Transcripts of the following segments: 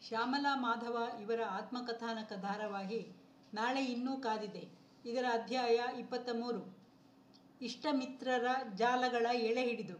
ಶ್ಯಾಮಲಾ ಮಾಧವ ಇವರ ಆತ್ಮಕಥಾನಕ ಧಾರಾವಾಹಿ ನಾಳೆ ಇನ್ನೂ ಕಾದಿದೆ ಇದರ ಅಧ್ಯಾಯ ಇಪ್ಪತ್ತ ಮೂರು ಇಷ್ಟಮಿತ್ರರ ಜಾಲಗಳ ಎಳೆ ಹಿಡಿದು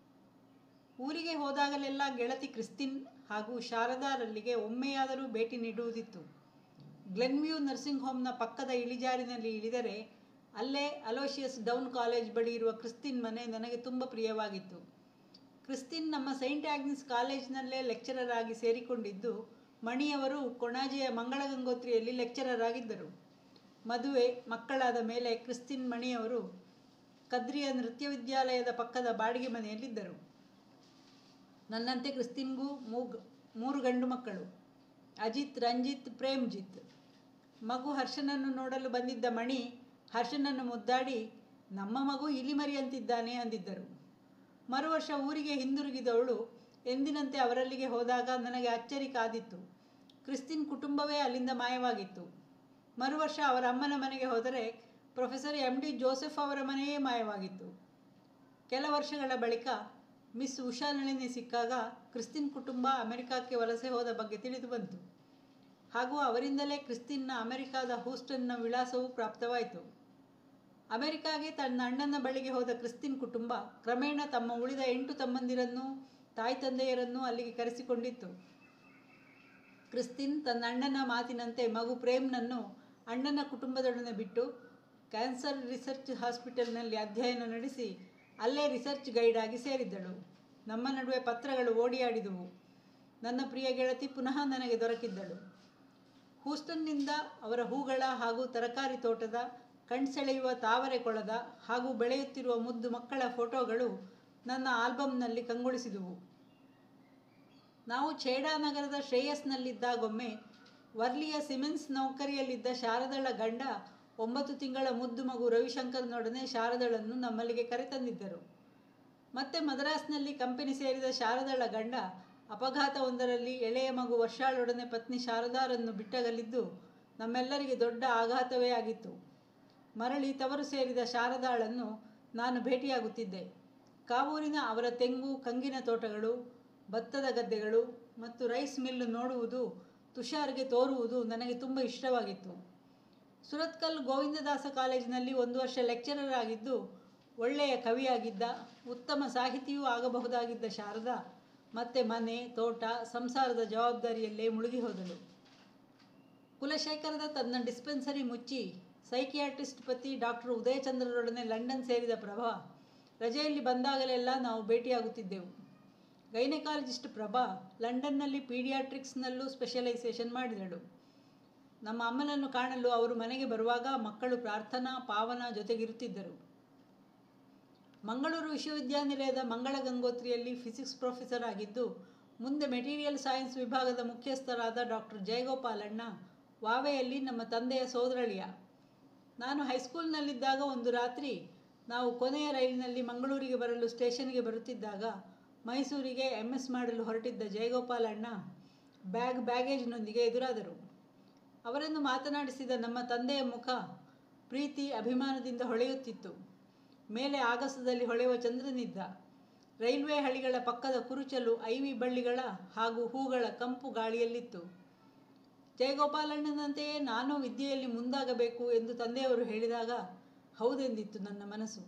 ಊರಿಗೆ ಹೋದಾಗಲೆಲ್ಲ ಗೆಳತಿ ಕ್ರಿಸ್ತಿನ್ ಹಾಗೂ ಶಾರದಾರಲ್ಲಿಗೆ ಒಮ್ಮೆಯಾದರೂ ಭೇಟಿ ನೀಡುವುದಿತ್ತು ಗ್ಲೆನ್ವ್ಯೂ ನರ್ಸಿಂಗ್ ಹೋಮ್ನ ಪಕ್ಕದ ಇಳಿಜಾರಿನಲ್ಲಿ ಇಳಿದರೆ ಅಲ್ಲೇ ಅಲೋಷಿಯಸ್ ಡೌನ್ ಕಾಲೇಜ್ ಬಳಿ ಇರುವ ಕ್ರಿಸ್ತಿನ್ ಮನೆ ನನಗೆ ತುಂಬ ಪ್ರಿಯವಾಗಿತ್ತು ಕ್ರಿಸ್ತಿನ್ ನಮ್ಮ ಸೈಂಟ್ ಆಗ್ನಿಸ್ ಕಾಲೇಜಿನಲ್ಲೇ ಲೆಕ್ಚರರ್ ಆಗಿ ಸೇರಿಕೊಂಡಿದ್ದು ಮಣಿಯವರು ಕೊಣಾಜೆಯ ಮಂಗಳಗಂಗೋತ್ರಿಯಲ್ಲಿ ಲೆಕ್ಚರರ್ ಆಗಿದ್ದರು ಮದುವೆ ಮಕ್ಕಳಾದ ಮೇಲೆ ಕ್ರಿಸ್ತಿನ್ ಮಣಿಯವರು ಕದ್ರಿಯ ನೃತ್ಯ ವಿದ್ಯಾಲಯದ ಪಕ್ಕದ ಬಾಡಿಗೆ ಮನೆಯಲ್ಲಿದ್ದರು ನನ್ನಂತೆ ಕ್ರಿಸ್ತಿನ್ಗೂ ಮೂಗ್ ಮೂರು ಗಂಡು ಮಕ್ಕಳು ಅಜಿತ್ ರಂಜಿತ್ ಪ್ರೇಮ್ಜಿತ್ ಮಗು ಹರ್ಷನನ್ನು ನೋಡಲು ಬಂದಿದ್ದ ಮಣಿ ಹರ್ಷನನ್ನು ಮುದ್ದಾಡಿ ನಮ್ಮ ಮಗು ಇಲಿಮರಿ ಅಂತಿದ್ದಾನೆ ಅಂದಿದ್ದರು ಮರು ವರ್ಷ ಊರಿಗೆ ಹಿಂದಿರುಗಿದವಳು ಎಂದಿನಂತೆ ಅವರಲ್ಲಿಗೆ ಹೋದಾಗ ನನಗೆ ಅಚ್ಚರಿ ಕಾದಿತ್ತು ಕ್ರಿಸ್ತಿನ್ ಕುಟುಂಬವೇ ಅಲ್ಲಿಂದ ಮಾಯವಾಗಿತ್ತು ಮರು ವರ್ಷ ಅವರ ಅಮ್ಮನ ಮನೆಗೆ ಹೋದರೆ ಪ್ರೊಫೆಸರ್ ಎಂ ಡಿ ಜೋಸೆಫ್ ಅವರ ಮನೆಯೇ ಮಾಯವಾಗಿತ್ತು ಕೆಲ ವರ್ಷಗಳ ಬಳಿಕ ಮಿಸ್ ಉಷಾ ನಳಿನಿ ಸಿಕ್ಕಾಗ ಕ್ರಿಸ್ತಿನ್ ಕುಟುಂಬ ಅಮೆರಿಕಕ್ಕೆ ವಲಸೆ ಹೋದ ಬಗ್ಗೆ ತಿಳಿದು ಬಂತು ಹಾಗೂ ಅವರಿಂದಲೇ ಕ್ರಿಸ್ತಿನ್ನ ಅಮೆರಿಕಾದ ಹೂಸ್ಟನ್ನ ವಿಳಾಸವೂ ಪ್ರಾಪ್ತವಾಯಿತು ಅಮೆರಿಕಾಗೆ ತನ್ನ ಅಣ್ಣನ ಬಳಿಗೆ ಹೋದ ಕ್ರಿಸ್ತಿನ್ ಕುಟುಂಬ ಕ್ರಮೇಣ ತಮ್ಮ ಉಳಿದ ಎಂಟು ತಮ್ಮಂದಿರನ್ನೂ ತಾಯಿ ತಂದೆಯರನ್ನೂ ಅಲ್ಲಿಗೆ ಕರೆಸಿಕೊಂಡಿತ್ತು ಕ್ರಿಸ್ತಿನ್ ತನ್ನ ಅಣ್ಣನ ಮಾತಿನಂತೆ ಮಗು ಪ್ರೇಮ್ನನ್ನು ಅಣ್ಣನ ಕುಟುಂಬದೊಡನೆ ಬಿಟ್ಟು ಕ್ಯಾನ್ಸರ್ ರಿಸರ್ಚ್ ಹಾಸ್ಪಿಟಲ್ನಲ್ಲಿ ಅಧ್ಯಯನ ನಡೆಸಿ ಅಲ್ಲೇ ರಿಸರ್ಚ್ ಗೈಡ್ ಆಗಿ ಸೇರಿದ್ದಳು ನಮ್ಮ ನಡುವೆ ಪತ್ರಗಳು ಓಡಿಯಾಡಿದುವು ನನ್ನ ಪ್ರಿಯ ಗೆಳತಿ ಪುನಃ ನನಗೆ ದೊರಕಿದ್ದಳು ಹೂಸ್ಟನ್ನಿಂದ ಅವರ ಹೂಗಳ ಹಾಗೂ ತರಕಾರಿ ತೋಟದ ಕಣ್ಸೆಳೆಯುವ ತಾವರೆ ಕೊಳದ ಹಾಗೂ ಬೆಳೆಯುತ್ತಿರುವ ಮುದ್ದು ಮಕ್ಕಳ ಫೋಟೋಗಳು ನನ್ನ ಆಲ್ಬಮ್ನಲ್ಲಿ ಕಂಗೊಳಿಸಿದುವು ನಾವು ಛೇಡಾ ನಗರದ ಶ್ರೇಯಸ್ನಲ್ಲಿದ್ದಾಗೊಮ್ಮೆ ವರ್ಲಿಯ ಸಿಮೆನ್ಸ್ ನೌಕರಿಯಲ್ಲಿದ್ದ ಶಾರದಳ ಗಂಡ ಒಂಬತ್ತು ತಿಂಗಳ ಮುದ್ದು ಮಗು ರವಿಶಂಕರ್ನೊಡನೆ ಶಾರದಳನ್ನು ನಮ್ಮಲ್ಲಿಗೆ ಕರೆತಂದಿದ್ದರು ಮತ್ತೆ ಮದ್ರಾಸ್ನಲ್ಲಿ ಕಂಪನಿ ಸೇರಿದ ಶಾರದಳ ಗಂಡ ಅಪಘಾತವೊಂದರಲ್ಲಿ ಎಳೆಯ ಮಗು ವರ್ಷಾಳೊಡನೆ ಪತ್ನಿ ಶಾರದಾರನ್ನು ಬಿಟ್ಟಗಲಿದ್ದು ನಮ್ಮೆಲ್ಲರಿಗೆ ದೊಡ್ಡ ಆಘಾತವೇ ಆಗಿತ್ತು ಮರಳಿ ತವರು ಸೇರಿದ ಶಾರದಾಳನ್ನು ನಾನು ಭೇಟಿಯಾಗುತ್ತಿದ್ದೆ ಕಾವೂರಿನ ಅವರ ತೆಂಗು ಕಂಗಿನ ತೋಟಗಳು ಭತ್ತದ ಗದ್ದೆಗಳು ಮತ್ತು ರೈಸ್ ಮಿಲ್ಲು ನೋಡುವುದು ತುಷಾರ್ಗೆ ತೋರುವುದು ನನಗೆ ತುಂಬ ಇಷ್ಟವಾಗಿತ್ತು ಸುರತ್ಕಲ್ ಗೋವಿಂದದಾಸ ಕಾಲೇಜಿನಲ್ಲಿ ಒಂದು ವರ್ಷ ಲೆಕ್ಚರರ್ ಆಗಿದ್ದು ಒಳ್ಳೆಯ ಕವಿಯಾಗಿದ್ದ ಉತ್ತಮ ಸಾಹಿತಿಯೂ ಆಗಬಹುದಾಗಿದ್ದ ಶಾರದಾ ಮತ್ತೆ ಮನೆ ತೋಟ ಸಂಸಾರದ ಜವಾಬ್ದಾರಿಯಲ್ಲೇ ಮುಳುಗಿ ಹೋದಳು ಕುಲಶೇಖರದ ತನ್ನ ಡಿಸ್ಪೆನ್ಸರಿ ಮುಚ್ಚಿ ಸೈಕಿಯಾಟ್ರಿಸ್ಟ್ ಪತಿ ಡಾಕ್ಟರ್ ಉದಯಚಂದ್ರರೊಡನೆ ಲಂಡನ್ ಸೇರಿದ ಪ್ರಭಾ ರಜೆಯಲ್ಲಿ ಬಂದಾಗಲೆಲ್ಲ ನಾವು ಭೇಟಿಯಾಗುತ್ತಿದ್ದೆವು ಗೈನಕಾಲಜಿಸ್ಟ್ ಪ್ರಭಾ ಲಂಡನ್ನಲ್ಲಿ ಪೀಡಿಯಾಟ್ರಿಕ್ಸ್ನಲ್ಲೂ ಸ್ಪೆಷಲೈಸೇಷನ್ ಮಾಡಿದಳು ನಮ್ಮ ಅಮ್ಮನನ್ನು ಕಾಣಲು ಅವರು ಮನೆಗೆ ಬರುವಾಗ ಮಕ್ಕಳು ಪ್ರಾರ್ಥನಾ ಪಾವನ ಜೊತೆಗಿರುತ್ತಿದ್ದರು ಮಂಗಳೂರು ವಿಶ್ವವಿದ್ಯಾನಿಲಯದ ಮಂಗಳ ಗಂಗೋತ್ರಿಯಲ್ಲಿ ಫಿಸಿಕ್ಸ್ ಪ್ರೊಫೆಸರ್ ಆಗಿದ್ದು ಮುಂದೆ ಮೆಟೀರಿಯಲ್ ಸೈನ್ಸ್ ವಿಭಾಗದ ಮುಖ್ಯಸ್ಥರಾದ ಡಾಕ್ಟರ್ ಜಯಗೋಪಾಲಣ್ಣ ವಾವೆಯಲ್ಲಿ ನಮ್ಮ ತಂದೆಯ ಸೋದರಳಿಯ ನಾನು ಹೈಸ್ಕೂಲ್ನಲ್ಲಿದ್ದಾಗ ಒಂದು ರಾತ್ರಿ ನಾವು ಕೊನೆಯ ರೈಲಿನಲ್ಲಿ ಮಂಗಳೂರಿಗೆ ಬರಲು ಸ್ಟೇಷನ್ಗೆ ಬರುತ್ತಿದ್ದಾಗ ಮೈಸೂರಿಗೆ ಎಮ್ ಎಸ್ ಮಾಡಲು ಹೊರಟಿದ್ದ ಜಯಗೋಪಾಲಣ್ಣ ಬ್ಯಾಗ್ ಬ್ಯಾಗೇಜ್ನೊಂದಿಗೆ ಎದುರಾದರು ಅವರನ್ನು ಮಾತನಾಡಿಸಿದ ನಮ್ಮ ತಂದೆಯ ಮುಖ ಪ್ರೀತಿ ಅಭಿಮಾನದಿಂದ ಹೊಳೆಯುತ್ತಿತ್ತು ಮೇಲೆ ಆಗಸದಲ್ಲಿ ಹೊಳೆಯುವ ಚಂದ್ರನಿದ್ದ ರೈಲ್ವೆ ಹಳಿಗಳ ಪಕ್ಕದ ಕುರುಚಲು ಐವಿ ಬಳ್ಳಿಗಳ ಹಾಗೂ ಹೂಗಳ ಕಂಪು ಗಾಳಿಯಲ್ಲಿತ್ತು ಜಯಗೋಪಾಲಣ್ಣನಂತೆಯೇ ನಾನು ವಿದ್ಯೆಯಲ್ಲಿ ಮುಂದಾಗಬೇಕು ಎಂದು ತಂದೆಯವರು ಹೇಳಿದಾಗ ಹೌದೆಂದಿತ್ತು ನನ್ನ ಮನಸ್ಸು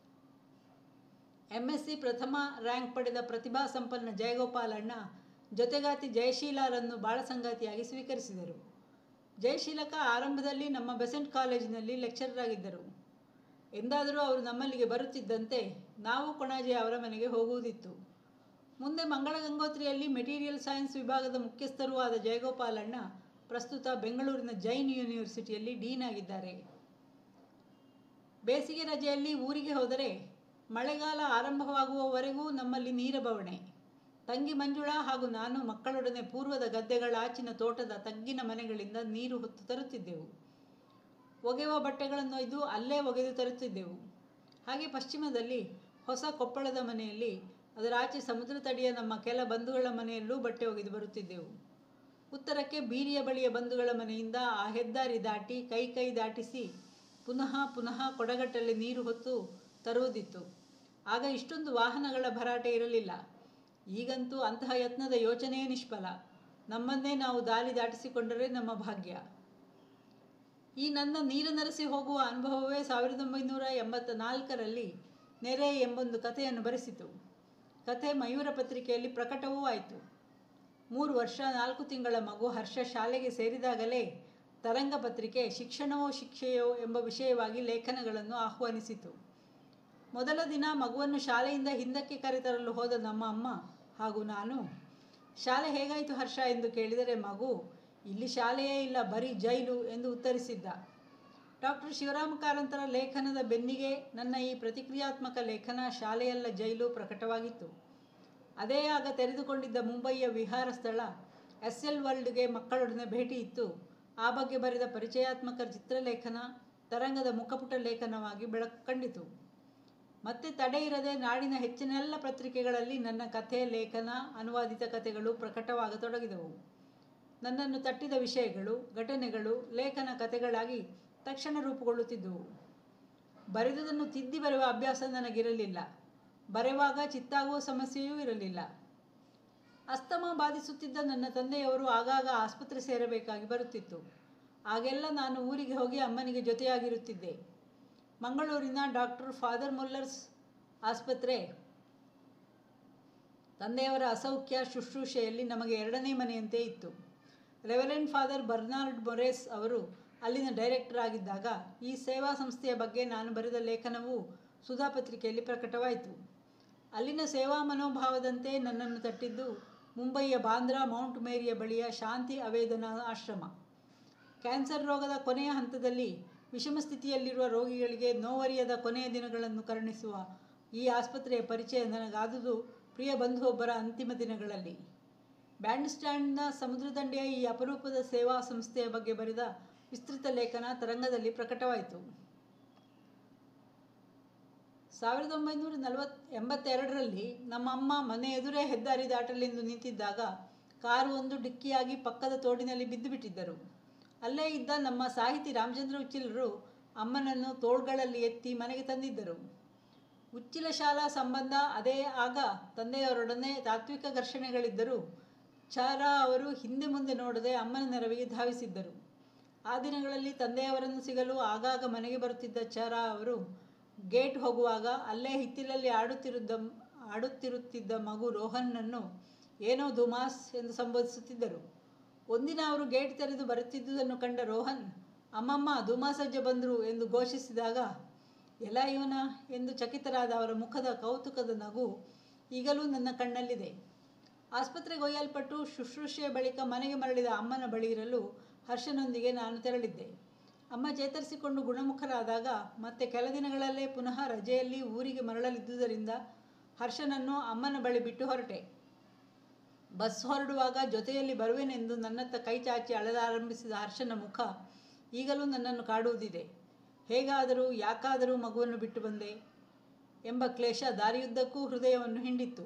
ಎಮ್ ಎಸ್ ಸಿ ಪ್ರಥಮ ರ್ಯಾಂಕ್ ಪಡೆದ ಪ್ರತಿಭಾ ಸಂಪನ್ನ ಜಯಗೋಪಾಲಣ್ಣ ಜೊತೆಗಾತಿ ಜಯಶೀಲಾರನ್ನು ಬಾಳಸಂಗಾತಿಯಾಗಿ ಸ್ವೀಕರಿಸಿದರು ಜಯಶೀಲಕ ಆರಂಭದಲ್ಲಿ ನಮ್ಮ ಬೆಸೆಂಟ್ ಕಾಲೇಜಿನಲ್ಲಿ ಲೆಕ್ಚರರ್ ಆಗಿದ್ದರು ಎಂದಾದರೂ ಅವರು ನಮ್ಮಲ್ಲಿಗೆ ಬರುತ್ತಿದ್ದಂತೆ ನಾವು ಕೊಣಾಜೆ ಅವರ ಮನೆಗೆ ಹೋಗುವುದಿತ್ತು ಮುಂದೆ ಮಂಗಳ ಗಂಗೋತ್ರಿಯಲ್ಲಿ ಮೆಟೀರಿಯಲ್ ಸೈನ್ಸ್ ವಿಭಾಗದ ಮುಖ್ಯಸ್ಥರೂ ಆದ ಜಯಗೋಪಾಲಣ್ಣ ಪ್ರಸ್ತುತ ಬೆಂಗಳೂರಿನ ಜೈನ್ ಯೂನಿವರ್ಸಿಟಿಯಲ್ಲಿ ಡೀನ್ ಆಗಿದ್ದಾರೆ ಬೇಸಿಗೆ ರಜೆಯಲ್ಲಿ ಊರಿಗೆ ಹೋದರೆ ಮಳೆಗಾಲ ಆರಂಭವಾಗುವವರೆಗೂ ನಮ್ಮಲ್ಲಿ ನೀರ ಬವಣೆ ತಂಗಿ ಮಂಜುಳಾ ಹಾಗೂ ನಾನು ಮಕ್ಕಳೊಡನೆ ಪೂರ್ವದ ಗದ್ದೆಗಳ ಆಚಿನ ತೋಟದ ತಗ್ಗಿನ ಮನೆಗಳಿಂದ ನೀರು ಹೊತ್ತು ತರುತ್ತಿದ್ದೆವು ಒಗೆಯುವ ಬಟ್ಟೆಗಳನ್ನು ಒಯ್ದು ಅಲ್ಲೇ ಒಗೆದು ತರುತ್ತಿದ್ದೆವು ಹಾಗೆ ಪಶ್ಚಿಮದಲ್ಲಿ ಹೊಸ ಕೊಪ್ಪಳದ ಮನೆಯಲ್ಲಿ ಅದರ ಆಚೆ ಸಮುದ್ರ ತಡಿಯ ನಮ್ಮ ಕೆಲ ಬಂಧುಗಳ ಮನೆಯಲ್ಲೂ ಬಟ್ಟೆ ಒಗೆದು ಬರುತ್ತಿದ್ದೆವು ಉತ್ತರಕ್ಕೆ ಬೀರಿಯ ಬಳಿಯ ಬಂಧುಗಳ ಮನೆಯಿಂದ ಆ ಹೆದ್ದಾರಿ ದಾಟಿ ಕೈ ಕೈ ದಾಟಿಸಿ ಪುನಃ ಪುನಃ ಕೊಡಗಟ್ಟಲ್ಲಿ ನೀರು ಹೊತ್ತು ತರುವುದಿತ್ತು ಆಗ ಇಷ್ಟೊಂದು ವಾಹನಗಳ ಭರಾಟೆ ಇರಲಿಲ್ಲ ಈಗಂತೂ ಅಂತಹ ಯತ್ನದ ಯೋಚನೆಯೇ ನಿಷ್ಫಲ ನಮ್ಮನ್ನೇ ನಾವು ದಾರಿ ದಾಟಿಸಿಕೊಂಡರೆ ನಮ್ಮ ಭಾಗ್ಯ ಈ ನನ್ನ ನೀರು ನರಸಿ ಹೋಗುವ ಅನುಭವವೇ ಸಾವಿರದ ಒಂಬೈನೂರ ಎಂಬತ್ತ ನಾಲ್ಕರಲ್ಲಿ ನೆರೆ ಎಂಬೊಂದು ಕಥೆಯನ್ನು ಬರೆಸಿತು ಕಥೆ ಮಯೂರ ಪತ್ರಿಕೆಯಲ್ಲಿ ಪ್ರಕಟವೂ ಆಯಿತು ಮೂರು ವರ್ಷ ನಾಲ್ಕು ತಿಂಗಳ ಮಗು ಹರ್ಷ ಶಾಲೆಗೆ ಸೇರಿದಾಗಲೇ ತರಂಗ ಪತ್ರಿಕೆ ಶಿಕ್ಷಣವೋ ಶಿಕ್ಷೆಯೋ ಎಂಬ ವಿಷಯವಾಗಿ ಲೇಖನಗಳನ್ನು ಆಹ್ವಾನಿಸಿತು ಮೊದಲ ದಿನ ಮಗುವನ್ನು ಶಾಲೆಯಿಂದ ಹಿಂದಕ್ಕೆ ಕರೆತರಲು ಹೋದ ನಮ್ಮ ಅಮ್ಮ ಹಾಗೂ ನಾನು ಶಾಲೆ ಹೇಗಾಯಿತು ಹರ್ಷ ಎಂದು ಕೇಳಿದರೆ ಮಗು ಇಲ್ಲಿ ಶಾಲೆಯೇ ಇಲ್ಲ ಬರೀ ಜೈಲು ಎಂದು ಉತ್ತರಿಸಿದ್ದ ಡಾಕ್ಟರ್ ಶಿವರಾಮ ಕಾರಂತರ ಲೇಖನದ ಬೆನ್ನಿಗೆ ನನ್ನ ಈ ಪ್ರತಿಕ್ರಿಯಾತ್ಮಕ ಲೇಖನ ಶಾಲೆಯಲ್ಲ ಜೈಲು ಪ್ರಕಟವಾಗಿತ್ತು ಅದೇ ಆಗ ತೆರೆದುಕೊಂಡಿದ್ದ ಮುಂಬಯಿಯ ವಿಹಾರ ಸ್ಥಳ ಎಸ್ ಎಲ್ ವರ್ಲ್ಡ್ಗೆ ಮಕ್ಕಳೊಡನೆ ಭೇಟಿ ಇತ್ತು ಆ ಬಗ್ಗೆ ಬರೆದ ಪರಿಚಯಾತ್ಮಕ ಚಿತ್ರಲೇಖನ ತರಂಗದ ಮುಖಪುಟ ಲೇಖನವಾಗಿ ಬೆಳಕು ಕಂಡಿತು ಮತ್ತೆ ತಡೆ ಇರದೆ ನಾಡಿನ ಹೆಚ್ಚಿನೆಲ್ಲ ಪತ್ರಿಕೆಗಳಲ್ಲಿ ನನ್ನ ಕಥೆ ಲೇಖನ ಅನುವಾದಿತ ಕಥೆಗಳು ಪ್ರಕಟವಾಗತೊಡಗಿದವು ನನ್ನನ್ನು ತಟ್ಟಿದ ವಿಷಯಗಳು ಘಟನೆಗಳು ಲೇಖನ ಕಥೆಗಳಾಗಿ ತಕ್ಷಣ ರೂಪುಗೊಳ್ಳುತ್ತಿದ್ದುವು ಬರೆದುದನ್ನು ತಿದ್ದಿ ಬರೆಯುವ ಅಭ್ಯಾಸ ನನಗಿರಲಿಲ್ಲ ಬರೆಯುವಾಗ ಚಿತ್ತಾಗುವ ಸಮಸ್ಯೆಯೂ ಇರಲಿಲ್ಲ ಅಸ್ತಮ ಬಾಧಿಸುತ್ತಿದ್ದ ನನ್ನ ತಂದೆಯವರು ಆಗಾಗ ಆಸ್ಪತ್ರೆ ಸೇರಬೇಕಾಗಿ ಬರುತ್ತಿತ್ತು ಆಗೆಲ್ಲ ನಾನು ಊರಿಗೆ ಹೋಗಿ ಅಮ್ಮನಿಗೆ ಜೊತೆಯಾಗಿರುತ್ತಿದ್ದೆ ಮಂಗಳೂರಿನ ಡಾಕ್ಟರ್ ಫಾದರ್ ಮುಲ್ಲರ್ಸ್ ಆಸ್ಪತ್ರೆ ತಂದೆಯವರ ಅಸೌಖ್ಯ ಶುಶ್ರೂಷೆಯಲ್ಲಿ ನಮಗೆ ಎರಡನೇ ಮನೆಯಂತೆ ಇತ್ತು ರೆವರೆಂಡ್ ಫಾದರ್ ಬರ್ನಾರ್ಡ್ ಮೊರೇಸ್ ಅವರು ಅಲ್ಲಿನ ಡೈರೆಕ್ಟರ್ ಆಗಿದ್ದಾಗ ಈ ಸೇವಾ ಸಂಸ್ಥೆಯ ಬಗ್ಗೆ ನಾನು ಬರೆದ ಲೇಖನವು ಸುಧಾ ಪತ್ರಿಕೆಯಲ್ಲಿ ಪ್ರಕಟವಾಯಿತು ಅಲ್ಲಿನ ಸೇವಾ ಮನೋಭಾವದಂತೆ ನನ್ನನ್ನು ತಟ್ಟಿದ್ದು ಮುಂಬಯಿಯ ಬಾಂದ್ರಾ ಮೌಂಟ್ ಮೇರಿಯ ಬಳಿಯ ಶಾಂತಿ ಅವೇದನ ಆಶ್ರಮ ಕ್ಯಾನ್ಸರ್ ರೋಗದ ಕೊನೆಯ ಹಂತದಲ್ಲಿ ವಿಷಮ ಸ್ಥಿತಿಯಲ್ಲಿರುವ ರೋಗಿಗಳಿಗೆ ನೋವರಿಯದ ಕೊನೆಯ ದಿನಗಳನ್ನು ಕರುಣಿಸುವ ಈ ಆಸ್ಪತ್ರೆಯ ಪರಿಚಯ ನನಗಾದುದು ಪ್ರಿಯ ಬಂಧುವೊಬ್ಬರ ಅಂತಿಮ ದಿನಗಳಲ್ಲಿ ಬ್ಯಾಂಡ್ ಸ್ಟ್ಯಾಂಡ್ನ ಸಮುದ್ರ ದಂಡೆಯ ಈ ಅಪರೂಪದ ಸೇವಾ ಸಂಸ್ಥೆಯ ಬಗ್ಗೆ ಬರೆದ ವಿಸ್ತೃತ ಲೇಖನ ತರಂಗದಲ್ಲಿ ಪ್ರಕಟವಾಯಿತು ಸಾವಿರದ ಒಂಬೈನೂರ ನಲವತ್ ಎಂಬತ್ತೆರಡರಲ್ಲಿ ನಮ್ಮ ಅಮ್ಮ ಮನೆ ಎದುರೇ ಹೆದ್ದಾರಿ ದಾಟಲೆಂದು ನಿಂತಿದ್ದಾಗ ಕಾರು ಒಂದು ಡಿಕ್ಕಿಯಾಗಿ ಪಕ್ಕದ ತೋಡಿನಲ್ಲಿ ಬಿದ್ದು ಬಿಟ್ಟಿದ್ದರು ಅಲ್ಲೇ ಇದ್ದ ನಮ್ಮ ಸಾಹಿತಿ ರಾಮಚಂದ್ರ ಉಚ್ಚಿಲರು ಅಮ್ಮನನ್ನು ತೋಳ್ಗಳಲ್ಲಿ ಎತ್ತಿ ಮನೆಗೆ ತಂದಿದ್ದರು ಉಚ್ಚಿಲ ಶಾಲಾ ಸಂಬಂಧ ಅದೇ ಆಗ ತಂದೆಯವರೊಡನೆ ತಾತ್ವಿಕ ಘರ್ಷಣೆಗಳಿದ್ದರೂ ಚಾರ ಅವರು ಹಿಂದೆ ಮುಂದೆ ನೋಡದೆ ಅಮ್ಮನ ನೆರವಿಗೆ ಧಾವಿಸಿದ್ದರು ಆ ದಿನಗಳಲ್ಲಿ ತಂದೆಯವರನ್ನು ಸಿಗಲು ಆಗಾಗ ಮನೆಗೆ ಬರುತ್ತಿದ್ದ ಚಾರ ಅವರು ಗೇಟ್ ಹೋಗುವಾಗ ಅಲ್ಲೇ ಹಿತ್ತಿಲಲ್ಲಿ ಆಡುತ್ತಿರುದ್ದ ಆಡುತ್ತಿರುತ್ತಿದ್ದ ಮಗು ರೋಹನ್ನನ್ನು ಏನೋ ದುಮಾಸ್ ಎಂದು ಸಂಬೋಧಿಸುತ್ತಿದ್ದರು ಒಂದಿನ ಅವರು ಗೇಟ್ ತೆರೆದು ಬರುತ್ತಿದ್ದುದನ್ನು ಕಂಡ ರೋಹನ್ ಅಮ್ಮಮ್ಮ ದುಮಾಸಜ್ಜ ಬಂದರು ಎಂದು ಘೋಷಿಸಿದಾಗ ಎಲ್ಲ ಇವನ ಎಂದು ಚಕಿತರಾದ ಅವರ ಮುಖದ ಕೌತುಕದ ನಗು ಈಗಲೂ ನನ್ನ ಕಣ್ಣಲ್ಲಿದೆ ಆಸ್ಪತ್ರೆಗೆ ಒಯ್ಯಲ್ಪಟ್ಟು ಶುಶ್ರೂಷೆಯ ಬಳಿಕ ಮನೆಗೆ ಮರಳಿದ ಅಮ್ಮನ ಬಳಿ ಇರಲು ಹರ್ಷನೊಂದಿಗೆ ನಾನು ತೆರಳಿದ್ದೆ ಅಮ್ಮ ಚೇತರಿಸಿಕೊಂಡು ಗುಣಮುಖರಾದಾಗ ಮತ್ತೆ ಕೆಲ ದಿನಗಳಲ್ಲೇ ಪುನಃ ರಜೆಯಲ್ಲಿ ಊರಿಗೆ ಮರಳಲಿದ್ದುದರಿಂದ ಹರ್ಷನನ್ನು ಅಮ್ಮನ ಬಳಿ ಬಿಟ್ಟು ಹೊರಟೆ ಬಸ್ ಹೊರಡುವಾಗ ಜೊತೆಯಲ್ಲಿ ಬರುವೆನೆಂದು ನನ್ನತ್ತ ಕೈ ಚಾಚಿ ಅಳಲಾರಂಭಿಸಿದ ಹರ್ಷನ ಮುಖ ಈಗಲೂ ನನ್ನನ್ನು ಕಾಡುವುದಿದೆ ಹೇಗಾದರೂ ಯಾಕಾದರೂ ಮಗುವನ್ನು ಬಿಟ್ಟು ಬಂದೆ ಎಂಬ ಕ್ಲೇಶ ದಾರಿಯುದ್ದಕ್ಕೂ ಹೃದಯವನ್ನು ಹಿಂಡಿತ್ತು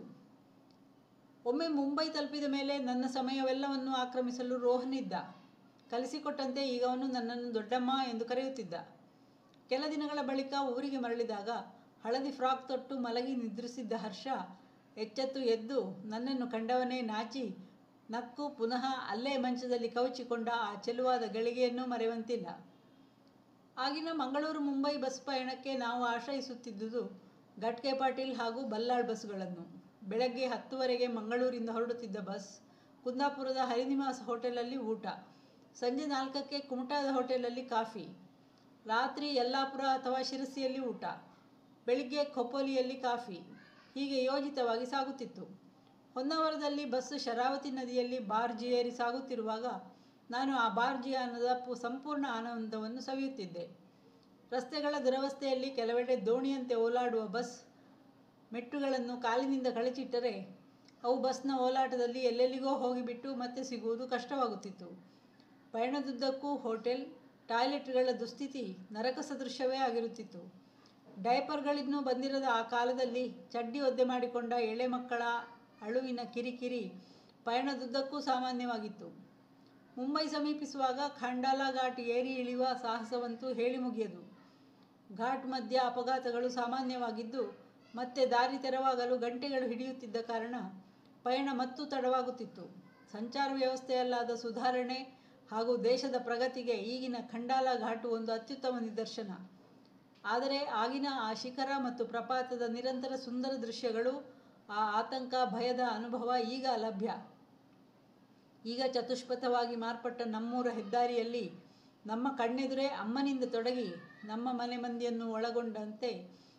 ಒಮ್ಮೆ ಮುಂಬೈ ತಲುಪಿದ ಮೇಲೆ ನನ್ನ ಸಮಯವೆಲ್ಲವನ್ನು ಆಕ್ರಮಿಸಲು ರೋಹನ್ ಇದ್ದ ಕಲಿಸಿಕೊಟ್ಟಂತೆ ಈಗ ಅವನು ನನ್ನನ್ನು ದೊಡ್ಡಮ್ಮ ಎಂದು ಕರೆಯುತ್ತಿದ್ದ ಕೆಲ ದಿನಗಳ ಬಳಿಕ ಊರಿಗೆ ಮರಳಿದಾಗ ಹಳದಿ ಫ್ರಾಕ್ ತೊಟ್ಟು ಮಲಗಿ ನಿದ್ರಿಸಿದ್ದ ಹರ್ಷ ಎಚ್ಚೆತ್ತು ಎದ್ದು ನನ್ನನ್ನು ಕಂಡವನೇ ನಾಚಿ ನಕ್ಕು ಪುನಃ ಅಲ್ಲೇ ಮಂಚದಲ್ಲಿ ಕವಚಿಕೊಂಡ ಆ ಚೆಲುವಾದ ಗಳಿಗೆಯನ್ನೂ ಮರೆಯುವಂತಿಲ್ಲ ಆಗಿನ ಮಂಗಳೂರು ಮುಂಬೈ ಬಸ್ ಪಯಣಕ್ಕೆ ನಾವು ಆಶ್ರಯಿಸುತ್ತಿದ್ದುದು ಘಟ್ಕೆ ಪಾಟೀಲ್ ಹಾಗೂ ಬಲ್ಲಾಳ್ ಬಸ್ಗಳನ್ನು ಬೆಳಗ್ಗೆ ಹತ್ತುವರೆಗೆ ಮಂಗಳೂರಿಂದ ಹೊರಡುತ್ತಿದ್ದ ಬಸ್ ಕುಂದಾಪುರದ ಹರಿನಿವಾಸ ಹೋಟೆಲಲ್ಲಿ ಊಟ ಸಂಜೆ ನಾಲ್ಕಕ್ಕೆ ಕುಮಟಾದ ಹೋಟೆಲಲ್ಲಿ ಕಾಫಿ ರಾತ್ರಿ ಯಲ್ಲಾಪುರ ಅಥವಾ ಶಿರಸಿಯಲ್ಲಿ ಊಟ ಬೆಳಿಗ್ಗೆ ಖೊಪ್ಪೋಲಿಯಲ್ಲಿ ಕಾಫಿ ಹೀಗೆ ಯೋಜಿತವಾಗಿ ಸಾಗುತ್ತಿತ್ತು ಹೊನ್ನಾವರದಲ್ಲಿ ಬಸ್ ಶರಾವತಿ ನದಿಯಲ್ಲಿ ಬಾರ್ಜಿ ಏರಿ ಸಾಗುತ್ತಿರುವಾಗ ನಾನು ಆ ಬಾರ್ಜಿಯಾನದ ಪು ಸಂಪೂರ್ಣ ಆನಂದವನ್ನು ಸವಿಯುತ್ತಿದ್ದೆ ರಸ್ತೆಗಳ ದುರವಸ್ಥೆಯಲ್ಲಿ ಕೆಲವೆಡೆ ದೋಣಿಯಂತೆ ಓಲಾಡುವ ಬಸ್ ಮೆಟ್ಟುಗಳನ್ನು ಕಾಲಿನಿಂದ ಕಳಚಿಟ್ಟರೆ ಅವು ಬಸ್ನ ಓಲಾಟದಲ್ಲಿ ಎಲ್ಲೆಲ್ಲಿಗೋ ಹೋಗಿಬಿಟ್ಟು ಮತ್ತೆ ಸಿಗುವುದು ಕಷ್ಟವಾಗುತ್ತಿತ್ತು ಪಯಣದುದ್ದಕ್ಕೂ ಹೋಟೆಲ್ ಟಾಯ್ಲೆಟ್ಗಳ ದುಸ್ಥಿತಿ ನರಕ ಸದೃಶವೇ ಆಗಿರುತ್ತಿತ್ತು ಡೈಪರ್ಗಳಿನ್ನೂ ಬಂದಿರದ ಆ ಕಾಲದಲ್ಲಿ ಚಡ್ಡಿ ಒದ್ದೆ ಮಾಡಿಕೊಂಡ ಎಳೆ ಮಕ್ಕಳ ಅಳುವಿನ ಕಿರಿಕಿರಿ ಪಯಣದುದ್ದಕ್ಕೂ ಸಾಮಾನ್ಯವಾಗಿತ್ತು ಮುಂಬೈ ಸಮೀಪಿಸುವಾಗ ಖಂಡಾಲಾ ಘಾಟ್ ಏರಿ ಇಳಿಯುವ ಸಾಹಸವಂತೂ ಹೇಳಿ ಮುಗಿಯದು ಘಾಟ್ ಮಧ್ಯ ಅಪಘಾತಗಳು ಸಾಮಾನ್ಯವಾಗಿದ್ದು ಮತ್ತೆ ದಾರಿ ತೆರವಾಗಲು ಗಂಟೆಗಳು ಹಿಡಿಯುತ್ತಿದ್ದ ಕಾರಣ ಪಯಣ ಮತ್ತೂ ತಡವಾಗುತ್ತಿತ್ತು ಸಂಚಾರ ವ್ಯವಸ್ಥೆಯಲ್ಲಾದ ಸುಧಾರಣೆ ಹಾಗೂ ದೇಶದ ಪ್ರಗತಿಗೆ ಈಗಿನ ಖಂಡಾಲ ಘಾಟು ಒಂದು ಅತ್ಯುತ್ತಮ ನಿದರ್ಶನ ಆದರೆ ಆಗಿನ ಆ ಶಿಖರ ಮತ್ತು ಪ್ರಪಾತದ ನಿರಂತರ ಸುಂದರ ದೃಶ್ಯಗಳು ಆ ಆತಂಕ ಭಯದ ಅನುಭವ ಈಗ ಅಲಭ್ಯ ಈಗ ಚತುಷ್ಪಥವಾಗಿ ಮಾರ್ಪಟ್ಟ ನಮ್ಮೂರ ಹೆದ್ದಾರಿಯಲ್ಲಿ ನಮ್ಮ ಕಣ್ಣೆದುರೇ ಅಮ್ಮನಿಂದ ತೊಡಗಿ ನಮ್ಮ ಮನೆ ಮಂದಿಯನ್ನು ಒಳಗೊಂಡಂತೆ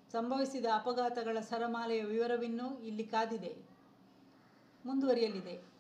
ಸಂಭವಿಸಿದ ಅಪಘಾತಗಳ ಸರಮಾಲೆಯ ವಿವರವಿನ್ನೂ ಇಲ್ಲಿ ಕಾದಿದೆ ಮುಂದುವರಿಯಲಿದೆ